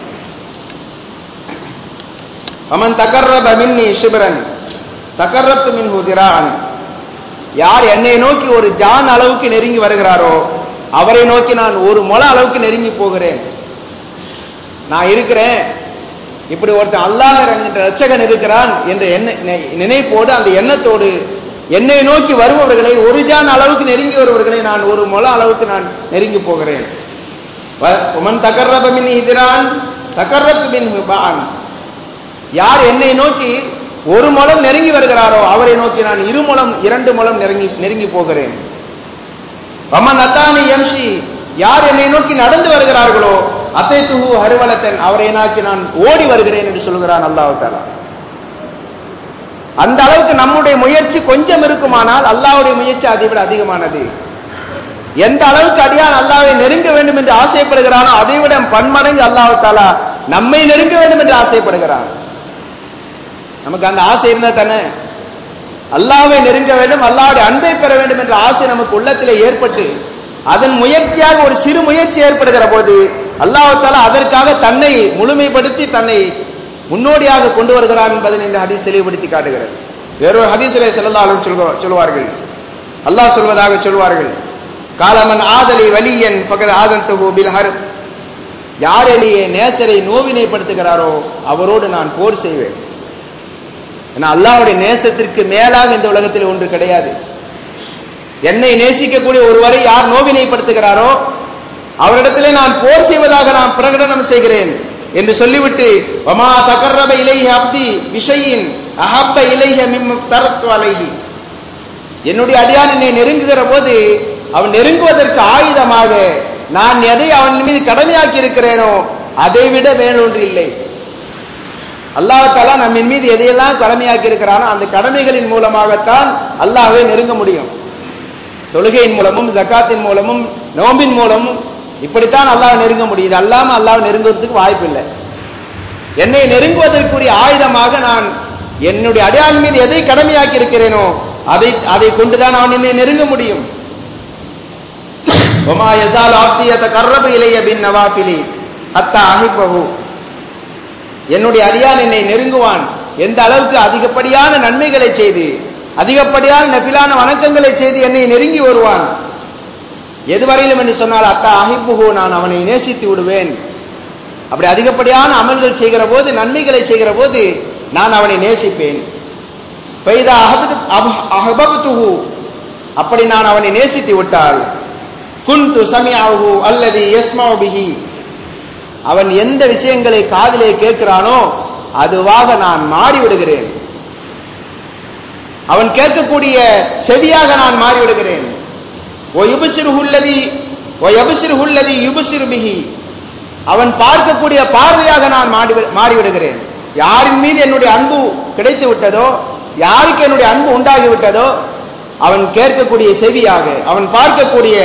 அமன் தகர்ரப மின்னி ஷிப்ரன் தகர்ரத்து மின்ஹு திரான் யார் என்னை நோக்கி ஒரு ஜான் அளவுக்கு நெருங்கி வருகிறாரோ அவரை நோக்கி நான் ஒரு முள அளவுக்கு நெருங்கி போகிறேன் நான் இருக்கிறேன் இப்படி ஒருத்தன் அல்லாஹ் என்ற ரட்சகன் இருக்கிறான் என்ற எண்ண நி- நினைப்போடு அந்த எண்ணத்தோடு என்னை நோக்கி வருபவர்களை ஒரு ஜான் அளவுக்கு நெருங்கி வருபவர்களை நான் ஒரு முள அளவுக்கு நான் நெருங்கி போகிறேன் வ- உமன் தகர்ரப மின் இதிரான் தகர்ரத்து மின் பான் யார் என்னை நோக்கி ஒரு முலம் நெருங்கி வருகிறாரோ அவரை நோக்கி நான் இரு முலம் இரண்டு முலம் நெருங்கி நெருங்கி போகிறேன் வமன் அத்தானி எம்சி யார் என்னை நோக்கி நடந்து வருகிறார்களோ அத்தை துகு ஹருவலத்தன் அவரை நோக்கி நான் ஓடி வருகிறேன் என்று சொல்கிறான் அல்லாஹ் தாலா அந்த அளவுக்கு நம்முடைய முயற்சி கொஞ்சம் இருக்குமானால் அல்லாஹ்வுடைய முயற்சி அதை விட அதிகமானது எந்த அளவுக்கு அடியான் அல்லாஹ்வை நெருங்க வேண்டும் என்று ஆசைப்படுகிறானோ அதை விட பன்மடங்கு அல்லாஹ் தாலா நம்மை நெருங்க வேண்டும் என்று ஆசைப்படுகிறான் நமக்கு அந்த ஆசை இருந்தா தானே அல்லாஹ்வை நெருங்க வேண்டும் அல்லாஹ்வுடைய அன்பை பெற வேண்டும் என்ற ஆசை நமக்கு உள்ளத்திலே ஏற்பட்டு அதன் முயற்சியாக ஒரு சிறு முயற்சி ஏற்படுகிற போது அல்லாஹ் தாலா அதற்காக தன்னை முழுமைப்படுத்தி தன்னை முன்னோடியாக கொண்டு வருகிறான் என்பதை இந்த ஹதீஸ் தெளிவுபடுத்தி காட்டுகிறது வேறொரு ஹதீஸிலே செல்லல்லாலும் சொல்வார்கள் அல்லாஹ் சொல்வதாக சொல்வார்கள் காலமன் ஆதலை வலியன் பகல் ஆதந்தகு பில் ஹர் யார் எளியே நேசரை நோவினைப்படுத்துகிறாரோ அவரோடு நான் போர் செய்வேன் ஏன்னா அல்லாஹ்வுடைய நேசத்திற்கு மேலாக இந்த உலகத்தில் ஒன்று கிடையாது என்னை நேசிக்கக்கூடிய ஒருவரை யார் நோவினைப்படுத்துகிறாரோ அவரிடத்திலே நான் போர் செய்வதாக நான் பிரகடனம் செய்கிறேன் என்று சொல்லிவிட்டு வமா தகர்ரப இலைஹி அப்தி விஷயின் அஹப்ப இலைஹ மிம் தரத்து அலைஹி என்னுடைய அடியான் என்னை நெருங்குகிற போது அவன் நெருங்குவதற்கு ஆயுதமாக நான் எதை அவன் மீது கடமையாக்கி இருக்கிறேனோ அதை விட வேறொன்று இல்லை அல்லாஹாலா நம்மின் மீது எதையெல்லாம் கடமையாக்கி இருக்கிறானோ அந்த கடமைகளின் மூலமாகத்தான் அல்லாஹ்வை நெருங்க முடியும் தொழுகையின் மூலமும் ஜக்காத்தின் மூலமும் நோம்பின் மூலமும் இப்படித்தான் அல்லாஹ் நெருங்க முடியுது அல்லாம அல்லாஹ் நெருங்குவதற்கு வாய்ப்பு இல்லை என்னை நெருங்குவதற்குரிய ஆயுதமாக நான் என்னுடைய அடையாளம் மீது எதை கடமையாக்கி இருக்கிறேனோ அதை அதை கொண்டுதான் அவன் என்னை நெருங்க முடியும் ஒமா யசால் ஆப்தியத கர்ரபு இலைய பின் நவாபிலி அத்தா அஹிப்பஹு என்னுடைய அடியான் என்னை நெருங்குவான் எந்த அளவுக்கு அதிகப்படியான நன்மைகளை செய்து அதிகப்படியான நபிலான வணக்கங்களை செய்து என்னை நெருங்கி வருவான் எதுவரையிலும் என்று சொன்னால் அத்தா அகிப்புகோ நான் அவனை நேசித்து விடுவேன் அப்படி அதிகப்படியான அமல்கள் செய்கிற போது நன்மைகளை செய்கிற போது நான் அவனை நேசிப்பேன் பைதா அஹபத்துஹு அப்படி நான் அவனை நேசித்து விட்டால் குந்து சமியாஹு அல்லது யஸ்மாவு பிஹி அவன் எந்த விஷயங்களை காதிலே கேட்கிறானோ அதுவாக நான் மாறி விடுகிறேன் அவன் கேட்கக்கூடிய செவியாக நான் மாறி விடுகிறேன் ஓ யுபசிறுகுள்ளதி ஓ யபசிறுகுள்ளதி யுபசிறு பிஹி அவன் பார்க்கக்கூடிய பார்வையாக நான் மாறி- மாறிவிடுகிறேன் யாரின் மீது என்னுடைய அன்பு கிடைத்து விட்டதோ யாருக்கு என்னுடைய அன்பு உண்டாகி விட்டதோ அவன் கேட்கக்கூடிய செவியாக அவன் பார்க்கக்கூடிய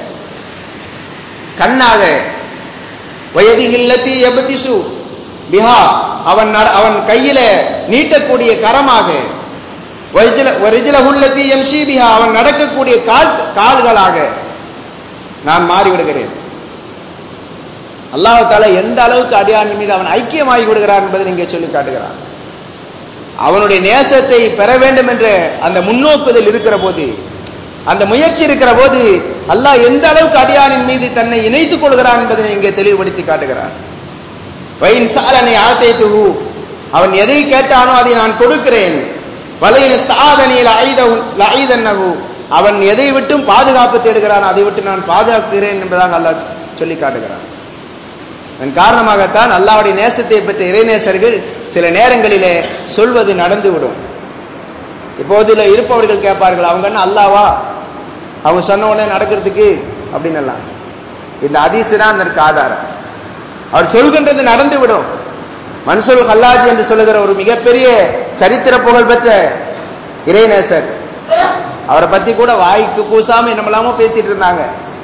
கண்ணாக வயதி இல்லத்தி எபதிசு பிஹா அவன் நட- அவன் கையில நீட்டக்கூடிய கரமாக ஒரிஜிலகுல்லத்தி எம்சி பிஹா அவன் நடக்கக்கூடிய கால் கால்களாக நான் மாறிவிடுகிறேன் அல்லாஹ் தாலா எந்த அளவுக்கு அடியான் மீது அவன் ஐக்கியமாகி விடுகிறான் என்பதை இங்கே சொல்லி காட்டுகிறான் அவனுடைய நேசத்தை பெற வேண்டும் என்ற அந்த முன்னோக்குதல் இருக்கிற போது அந்த முயற்சி இருக்கிற போது அல்லாஹ் எந்த அளவுக்கு அடியானின் மீது தன்னை இணைத்துக் கொள்கிறான் என்பதை இங்கே தெளிவுபடுத்தி காட்டுகிறான் வயின் சாலனை ஆசைத்துகு அவன் எதை கேட்டானோ அதை நான் கொடுக்கிறேன் வலையில் சாதனையில் ஐதன்னகு அவன் எதை விட்டும் பாதுகாப்பு தேடுகிறான் அதை விட்டு நான் பாதுகாக்கிறேன் என்பதாக அல்லாஹ் சொல்லி காட்டுகிறான் அதன் காரணமாகத்தான் அல்லாஹ்வுடைய நேசத்தை பெற்ற இறைநேசர்கள் சில நேரங்களிலே சொல்வது நடந்துவிடும் இப்போதுல இருப்பவர்கள் கேட்பார்கள் அவங்க என்ன அல்லாவா அவங்க சொன்ன உடனே நடக்கிறதுக்கு அப்படின்னு எல்லாம் இந்த அதிசு தான் அதற்கு ஆதாரம் அவர் சொல்கின்றது நடந்துவிடும் மன்சூர் ஹல்லாஜி என்று சொல்லுகிற ஒரு மிகப்பெரிய சரித்திர புகழ் பெற்ற இறைநேசர் அவரை பத்தி கூட வாய்க்கு பூசாம என்னமெல்லாமோ பேசிட்டு இருந்தாங்க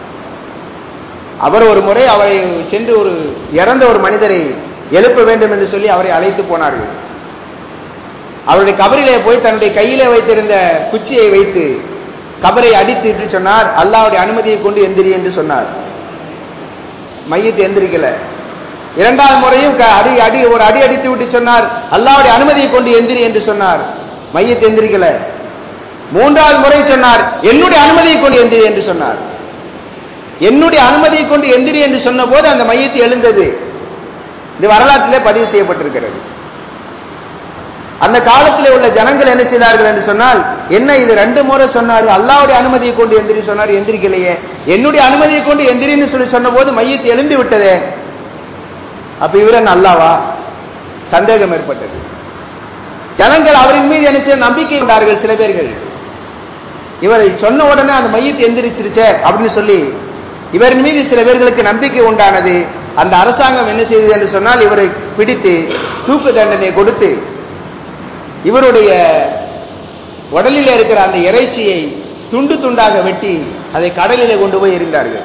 அவர் ஒரு முறை அவரை சென்று ஒரு இறந்த ஒரு மனிதரை எழுப்ப வேண்டும் என்று சொல்லி அவரை அழைத்து போனார்கள் அவருடைய கபரிலே போய் தன்னுடைய கையிலே வைத்திருந்த குச்சியை வைத்து கபரை அடித்து என்று சொன்னார் அல்லாவுடைய அனுமதியை கொண்டு எந்திரி என்று சொன்னார் மையத்தை எந்திரிக்கல இரண்டாவது முறையும் க- அடி அடி ஒரு அடி அடித்து விட்டு சொன்னார் அல்லாவுடைய அனுமதியை கொண்டு எந்திரி என்று சொன்னார் மையத்தை எந்திரிக்கல மூன்றாவது முறை சொன்னார் என்னுடைய அனுமதியை கொண்டு எந்திரி என்று சொன்னார் என்னுடைய அனுமதியை கொண்டு எந்திரி என்று சொன்ன போது அந்த மையத்தை எழுந்தது இது வரலாற்றிலே பதிவு செய்யப்பட்டிருக்கிறது அந்த காலத்திலே உள்ள ஜனங்கள் என்ன செய்தார்கள் என்று சொன்னால் என்ன இது ரெண்டு முறை சொன்னாரு அல்லாவுடைய அனுமதியை கொண்டு எந்திரி சொன்னார் எந்திரிக்கலையே என்னுடைய அனுமதியை கொண்டு எந்திரின்னு சொல்லி சொன்ன போது மையத்தை எழுந்து விட்டதே அப்ப இவரன் அல்லாவா சந்தேகம் ஏற்பட்டது ஜனங்கள் அவரின் மீது என்ன செய்ய நம்பிக்கை கொண்டார்கள் சில பேர்கள் இவரை சொன்ன உடனே அந்த மையத்தை எந்திரிச்சிருச்சே அப்படின்னு சொல்லி இவரின் மீது சில பேர்களுக்கு நம்பிக்கை உண்டானது அந்த அரசாங்கம் என்ன செய்தது என்று சொன்னால் இவரை பிடித்து தூக்கு தண்டனை கொடுத்து இவருடைய உடலில் இருக்கிற அந்த இறைச்சியை துண்டு துண்டாக வெட்டி அதை கடலிலே கொண்டு போய் எறிந்தார்கள்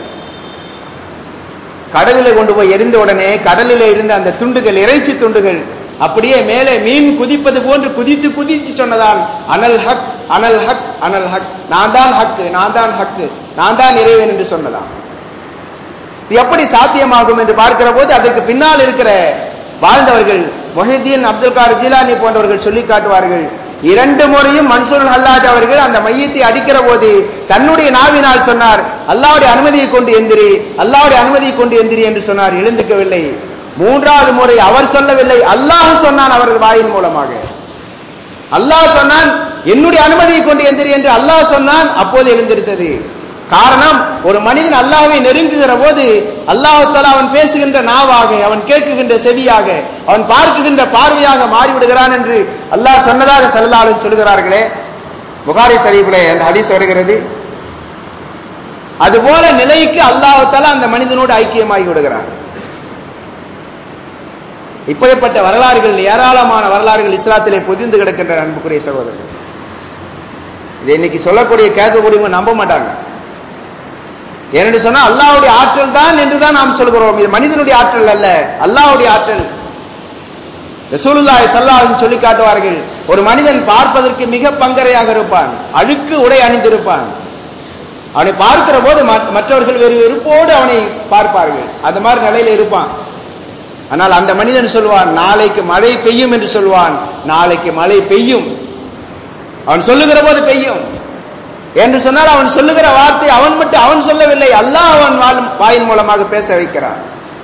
கடலிலே கொண்டு போய் எரிந்த உடனே கடலிலே இருந்த அந்த துண்டுகள் இறைச்சி துண்டுகள் அப்படியே மேலே மீன் குதிப்பது போன்று குதித்து குதித்து சொன்னதான் அனல் ஹக் அனல் ஹக் அனல் ஹக் நான் தான் ஹக்கு நான் தான் ஹக்கு நான் தான் இறைவன் என்று சொன்னதாம் இது எப்படி சாத்தியமாகும் என்று பார்க்கிற போது அதற்கு பின்னால் இருக்கிற வாழ்ந்தவர்கள் மொஹிதீன் அப்துல் கார் ஜிலானி போன்றவர்கள் சொல்லி காட்டுவார்கள் இரண்டு முறையும் மன்சூர் அல்லாஜ் அவர்கள் அந்த மையத்தை அடிக்கிற போது தன்னுடைய நாவினால் சொன்னார் அல்லாவுடைய அனுமதியை கொண்டு எந்திரி அல்லாவுடைய அனுமதியை கொண்டு எந்திரி என்று சொன்னார் எழுந்துக்கவில்லை மூன்றாவது முறை அவர் சொல்லவில்லை அல்லாஹ் சொன்னான் அவர்கள் வாயின் மூலமாக அல்லாஹ் சொன்னான் என்னுடைய அனுமதியை கொண்டு எந்திரி என்று அல்லாஹ் சொன்னான் அப்போது எழுந்திருத்தது காரணம் ஒரு மனிதன் அல்லாஹ்வை நெருங்குகிற போது அல்லாஹால அவன் பேசுகின்ற நாவாக அவன் கேட்குகின்ற செவியாக அவன் பார்க்குகின்ற பார்வையாக மாறிவிடுகிறான் என்று அல்லாஹ் சொன்னதாக செல்லாலும் சொல்கிறார்களே புகாரி ஷரீஃபிலே அந்த ஹதீஸ் வருகிறது அதுபோல நிலைக்கு அல்லாஹால அந்த மனிதனோடு ஐக்கியமாகி விடுகிறான் இப்படிப்பட்ட வரலாறுகள் ஏராளமான வரலாறுகள் இஸ்லாத்திலே பொதிந்து கிடக்கின்ற அன்புக்குரிய சகோதரர்கள் இது இன்னைக்கு சொல்லக்கூடிய கேட்கக்கூடியவங்க நம்ப மாட்டாங்க ஏனென்று சொன்னா அல்லாஹ்வுடைய ஆற்றல் தான் என்றுதான் நாம் சொல்கிறோம் இது மனிதனுடைய ஆற்றல் அல்ல அல்லாஹ்வுடைய ஆற்றல் ரசூலுல்லாஹி ஸல்லல்லாஹு அலைஹி சொல்லி காட்டுவார்கள் ஒரு மனிதன் பார்ப்பதற்கு மிக பங்கரையாக இருப்பான் அழுக்கு உடை அணிந்திருப்பான் அவனை பார்க்கிற போது மற்றவர்கள் வெறு வெறுப்போடு அவனை பார்ப்பார்கள் அந்த மாதிரி நிலையில இருப்பான் ஆனால் அந்த மனிதன் சொல்வான் நாளைக்கு மழை பெய்யும் என்று சொல்வான் நாளைக்கு மழை பெய்யும் அவன் சொல்லுகிற போது பெய்யும் என்று சொன்னால் அவன் சொல்லுகிற வார்த்தை அவன் மட்டும் அவன் சொல்லவில்லை அல்லாஹ் அவன் வாழும் வாயின் மூலமாக பேச வைக்கிறான்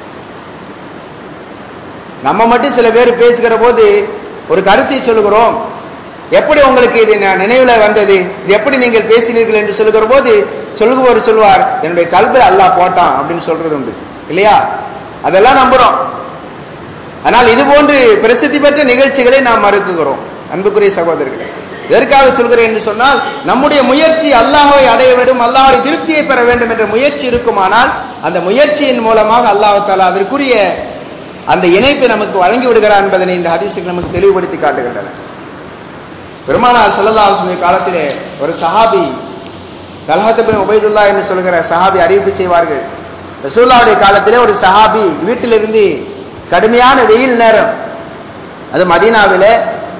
நம்ம மட்டும் சில பேர் பேசுகிற போது ஒரு கருத்தை சொல்லுகிறோம் எப்படி உங்களுக்கு இது ந- நினைவுல வந்தது இது எப்படி நீங்கள் பேசினீர்கள் என்று சொல்லுகிற போது சொல்லுபவர் சொல்வார் என்னுடைய கல்வி அல்லாஹ் போட்டான் அப்படின்னு சொல்றது உண்டு இல்லையா அதெல்லாம் நம்புறோம் ஆனால் இது போன்று பிரசித்தி பெற்ற நிகழ்ச்சிகளை நாம் மறுக்குகிறோம் அன்புக்குரிய சகோதரர்களே எதற்காக சொல்கிறேன் என்று சொன்னால் நம்முடைய முயற்சி அல்லாஹ்வை அடைய வேண்டும் அல்லாஹ்வை திருப்தியை பெற வேண்டும் என்ற முயற்சி இருக்குமானால் அந்த முயற்சியின் மூலமாக அல்லாஹ் தாலா அதற்குரிய அந்த இணைப்பை நமக்கு வழங்கி விடுகிறார் என்பதனை இந்த ஹதீஸுக்கு நமக்கு தெளிவுபடுத்தி காட்டுகின்றன பெருமானார் ஸல்லல்லாஹு அலைஹி வஸல்லம் காலத்திலே ஒரு சஹாபி தல்ஹத் பின் உபைதுல்லா என்று சொல்கிற சஹாபி அறிவிப்பு செய்வார்கள் ரசூலுல்லாஹுடைய காலத்திலே ஒரு சஹாபி வீட்டிலிருந்து கடுமையான வெயில் நேரம் அது மதீனாவிலே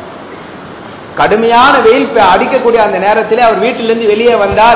கடுமையான வெயில் ப- அடிக்கக்கூடிய அந்த நேரத்திலே அவர் வீட்டிலிருந்து வெளியே வந்தார்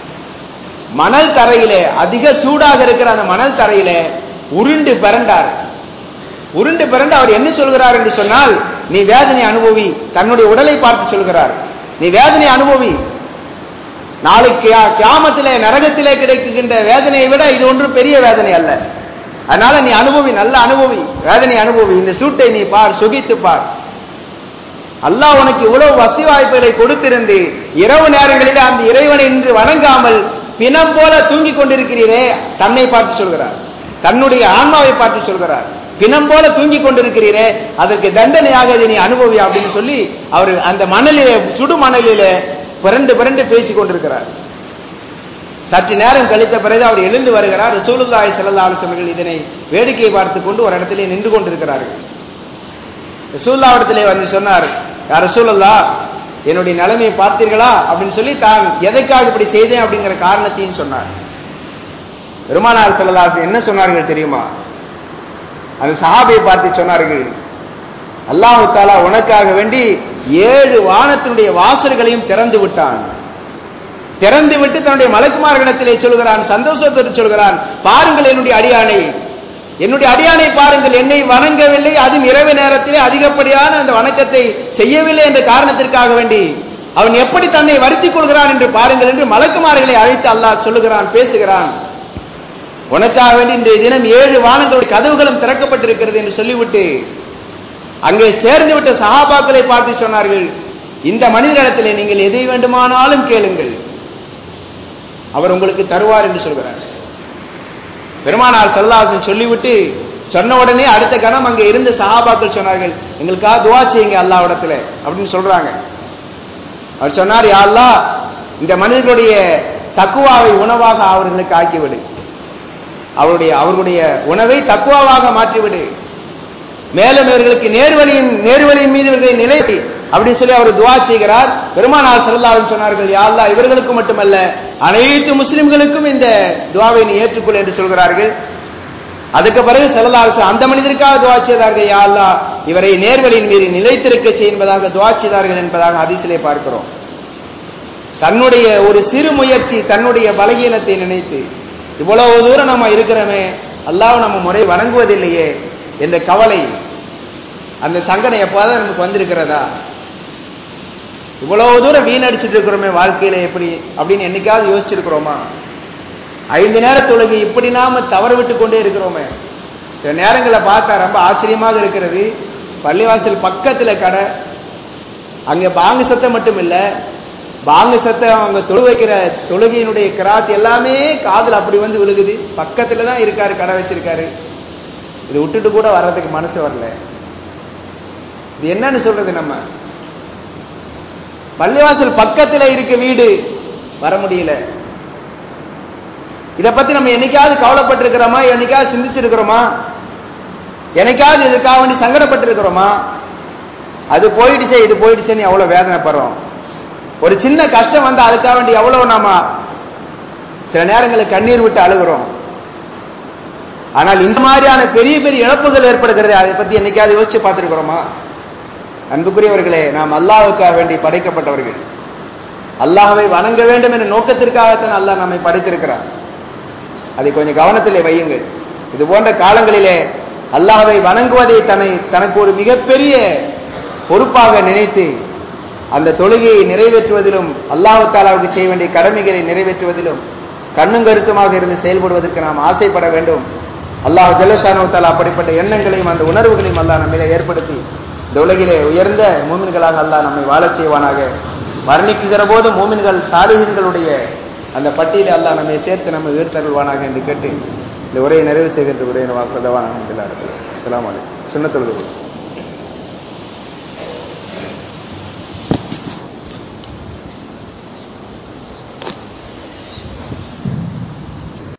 மணல் தரையிலே அதிக சூடாக இருக்கிற அந்த மணல் தரையிலே உருண்டு பிறண்டார் உருண்டு பிறண்டு அவர் என்ன சொல்கிறார் என்று சொன்னால் நீ வேதனை அனுபவி தன்னுடைய உடலை பார்த்து சொல்கிறார் நீ வேதனை அனுபவி நாளைக்கு கியாமத்திலே நரகத்திலே கிடைக்கின்ற வேதனையை விட இது ஒன்றும் பெரிய வேதனை அல்ல அதனால நீ அனுபவி நல்ல அனுபவி வேதனை அனுபவி இந்த சூட்டை நீ பார் சுகித்து பார் அல்லாஹ் உனக்கு இவ்வளவு வசதி வாய்ப்புகளை கொடுத்திருந்து இரவு நேரங்களில் அந்த இறைவனை இன்று வணங்காமல் பிணம் போல தூங்கிக் கொண்டிருக்கிறீரே தன்னை பார்த்து சொல்கிறார் தன்னுடைய ஆன்மாவை பார்த்து சொல்கிறார் பிணம் போல தூங்கிக் கொண்டிருக்கிறீரே அதற்கு தண்டனையாக இதை நீ அனுபவி அப்படின்னு சொல்லி அவர் அந்த மணலிலே சுடு மணலிலே பிறண்டு பிறண்டு பேசிக் கொண்டிருக்கிறார் சற்று நேரம் கழித்த பிறகு அவர் எழுந்து வருகிறார் ரசூலுல்லாஹி ஸல்லல்லாஹு அலைஹி வஸல்லம் இதனை வேடிக்கை பார்த்து கொண்டு ஒரு இடத்திலே நின்று கொண்டிருக்கிறார்கள் ரசூல்லா இடத்திலே வந்து சொன்னார் யார் ரசூலுல்லா என்னுடைய நிலைமையை பார்த்தீர்களா அப்படின்னு சொல்லி தான் எதைக்காக இப்படி செய்தேன் அப்படிங்கிற காரணத்தையும் சொன்னார் பெருமானார் ஸல்லல்லாஹு அலைஹி வஸல்லம் என்ன சொன்னார்கள் தெரியுமா அந்த சஹாபியை பார்த்து சொன்னார்கள் அல்லாஹ் தாலா உனக்காக வேண்டி ஏழு வானத்தினுடைய வாசல்களையும் திறந்து விட்டான் திறந்து விட்டு தன்னுடைய மலக்குமார்களிடத்திலே சொல்கிறான் சந்தோஷத்தோடு சொல்கிறான் பாருங்கள் என்னுடைய அடியானை என்னுடைய அடியானை பாருங்கள் என்னை வணங்கவில்லை அதுவும் இரவு நேரத்திலே அதிகப்படியான அந்த வணக்கத்தை செய்யவில்லை என்ற காரணத்திற்காக வேண்டி அவன் எப்படி தன்னை வருத்திக் கொள்கிறான் என்று பாருங்கள் என்று மலக்குமார்களை அழைத்து அல்லாஹ் சொல்லுகிறான் பேசுகிறான் உனக்காக வேண்டி இன்றைய தினம் ஏழு வானங்களுடைய கதவுகளும் திறக்கப்பட்டிருக்கிறது என்று சொல்லிவிட்டு அங்கே சேர்ந்து விட்ட சஹாபாக்களை பார்த்து சொன்னார்கள் இந்த மனிதனிடத்திலே நீங்கள் எதை வேண்டுமானாலும் கேளுங்கள் அவர் உங்களுக்கு தருவார் என்று சொல்கிறார் பெருமானார் சல்லாசன் சொல்லிவிட்டு சொன்ன உடனே அடுத்த கணம் அங்கே இருந்த சஹாபாக்கள் சொன்னார்கள் எங்களுக்காக துவா செய்யுங்க அல்லாஹ்விடத்துல அப்படின்னு சொல்றாங்க அவர் சொன்னார் யா அல்லாஹ் இந்த மனிதர்களுடைய தக்குவாவை உணவாக அவர்களுக்கு ஆக்கிவிடு அவருடைய அவர்களுடைய உணவை தக்குவாவாக மாற்றிவிடு மேலும் இவர்களுக்கு நேர்வழியின் நேர்வழியின் மீது இவர்களை நிலைத்தி அப்படின்னு சொல்லி அவர் துவா செய்கிறார் பெருமானார் ஸல்லல்லாஹு சொன்னார்கள் யா அல்லாஹ் இவர்களுக்கு மட்டுமல்ல அனைத்து முஸ்லிம்களுக்கும் இந்த துவாவை நீ ஏற்றுக்கொள் என்று சொல்கிறார்கள் அதுக்கு பிறகு ஸல்லல்லாஹு அந்த மனிதருக்காக துவா செய்தார்கள் யா அல்லாஹ் இவரை நேர்வழியின் மீது நிலைத்திருக்க செய் என்பதாக துவா செய்தார்கள் என்பதாக ஹதீஸிலே பார்க்கிறோம் தன்னுடைய ஒரு சிறு முயற்சி தன்னுடைய பலகீனத்தை நினைத்து இவ்வளவு தூரம் நம்ம இருக்கிறோமே அல்லாஹ் நம்ம முறை வணங்குவதில்லையே என்ற கவலை அந்த சங்கடம் எப்போதாவது நமக்கு வந்திருக்கிறதா இவ்வளவு தூரம் வீணடிச்சிட்டு இருக்கிறோமே வாழ்க்கையில எப்படி அப்படின்னு என்னைக்காவது யோசிச்சிருக்கிறோமா ஐந்து நேர தொழுகை இப்படி நாம தவறு விட்டு கொண்டே இருக்கிறோமே சில நேரங்களை பார்த்தா ரொம்ப ஆச்சரியமாக இருக்கிறது பள்ளிவாசல் பக்கத்துல கடை அங்க பாங்கு சத்தம் மட்டும் இல்ல பாங்கு சத்தம் அவங்க தொழு வைக்கிற தொழுகையினுடைய கிராத் எல்லாமே காதுல அப்படி வந்து விழுகுது பக்கத்துல தான் இருக்காரு கடை வச்சிருக்காரு இது விட்டுட்டு கூட வர்றதுக்கு மனசு வரல இது என்னன்னு சொல்றது நம்ம பள்ளிவாசல் பக்கத்துல இருக்க வீடு வர முடியல இத பத்தி நம்ம என்னைக்காவது கவலைப்பட்டிருக்கிறோமா என்னைக்காவது சிந்திச்சிருக்கிறோமா என்னைக்காவது இதுக்காக வேண்டி சங்கடப்பட்டிருக்கிறோமா அது போயிடுச்சே இது போயிடுச்சேன்னு எவ்வளவு வேதனைப்படுறோம் ஒரு சின்ன கஷ்டம் வந்து அதுக்காக வேண்டி எவ்வளவு நாம சில நேரங்களில் கண்ணீர் விட்டு அழுகிறோம் ஆனால் இந்த மாதிரியான பெரிய பெரிய இழப்புகள் ஏற்படுகிறது அதை பத்தி என்னைக்காவது யோசிச்சு பார்த்திருக்கிறோமா அன்புக்குரியவர்களே நாம் அல்லாஹ்வுக்காக வேண்டி படைக்கப்பட்டவர்கள் அல்லாஹ்வை வணங்க வேண்டும் என்ற நோக்கத்திற்காகத்தான் அல்லாஹ் நம்மை படைத்திருக்கிறார் அதை கொஞ்சம் கவனத்திலே வையுங்கள் இது போன்ற காலங்களிலே அல்லாஹ்வை வணங்குவதை தன்னை தனக்கு ஒரு மிகப்பெரிய பொறுப்பாக நினைத்து அந்த தொழுகையை நிறைவேற்றுவதிலும் அல்லாஹ் தாலாவுக்கு செய்ய வேண்டிய கடமைகளை நிறைவேற்றுவதிலும் கண்ணும் கருத்துமாக இருந்து செயல்படுவதற்கு நாம் ஆசைப்பட வேண்டும் அல்லாஹ் ஜல்லஷானோ தாலா அப்படிப்பட்ட எண்ணங்களையும் அந்த உணர்வுகளையும் அல்லாஹ் நம்மிலே ஏற்படுத்தி இந்த உலகிலே உயர்ந்த மூமின்களாக அல்லாஹ் நம்மை வாழச் செய்வானாக மரணிக்குகிற போது மூமின்கள் சாலிகங்களுடைய அந்த பட்டியலை அல்லாஹ் நம்மை சேர்த்து நம்ம உயர்த்தருள்வானாக என்று கேட்டு இந்த உரையை நிறைவு செய்கின்ற உரையை வாக்குறதவான அஸ்லாம் வலைக்கம் சுண்ணத்தொழுது